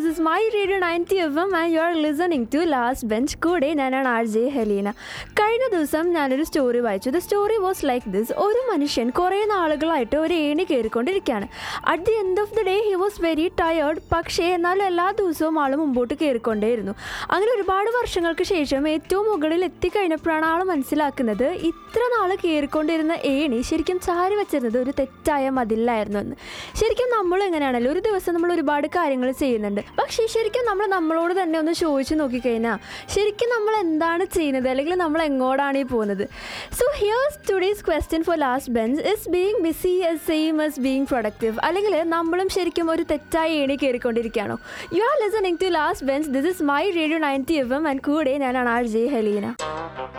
is my radio ninety F M and you are listening to last bench കൂടെ ഞാനാണ് R J ഹലീന കഴിഞ്ഞ ദിവസം ഞാനൊരു സ്റ്റോറി വായിച്ചു the story was like this ഒരു മനുഷ്യൻ കുറേ നാളുകളായിട്ട് ഒരു ഏണി കയറിക്കൊണ്ടിരിക്കുകയാണ് at the end of the day he was very tired പക്ഷേ എന്നാലും എല്ലാ ദിവസവും ആൾ മുമ്പോട്ട് കയറിക്കൊണ്ടേയിരുന്നു അങ്ങനെ ഒരുപാട് വർഷങ്ങൾക്ക് ശേഷം ഏറ്റവും മുകളിൽ എത്തിക്കഴിഞ്ഞപ്പോഴാണ് ആൾ മനസ്സിലാക്കുന്നത് ഇത്ര നാൾ കയറിക്കൊണ്ടിരുന്ന ഏണി ശരിക്കും ചാരി വെച്ചിരുന്നത് ഒരു തെറ്റായ മതിലായിരുന്നു എന്ന് ശരിക്കും നമ്മൾ എങ്ങനെയാണല്ലോ ഒരു ദിവസം നമ്മൾ ഒരുപാട് കാര്യങ്ങൾ ചെയ്യുന്നുണ്ട് പക്ഷേ ശരിക്കും നമ്മൾ നമ്മളോട് തന്നെ ഒന്ന് ചോദിച്ചു നോക്കിക്കഴിഞ്ഞാൽ ശരിക്കും നമ്മൾ എന്താണ് ചെയ്യുന്നത് അല്ലെങ്കിൽ നമ്മൾ എങ്ങോട്ടാണ് ഈ പോകുന്നത് so here's today's question for last bench is being busy as same as being productive അല്ലെങ്കിൽ നമ്മളും ശരിക്കും ഒരു തെറ്റായ ഏണി കയറിക്കൊണ്ടിരിക്കുകയാണോ you are listening to last bench this is my radio ninety F M and കൂടെ ഞാനാണ് ആർ ജെ ഹലീന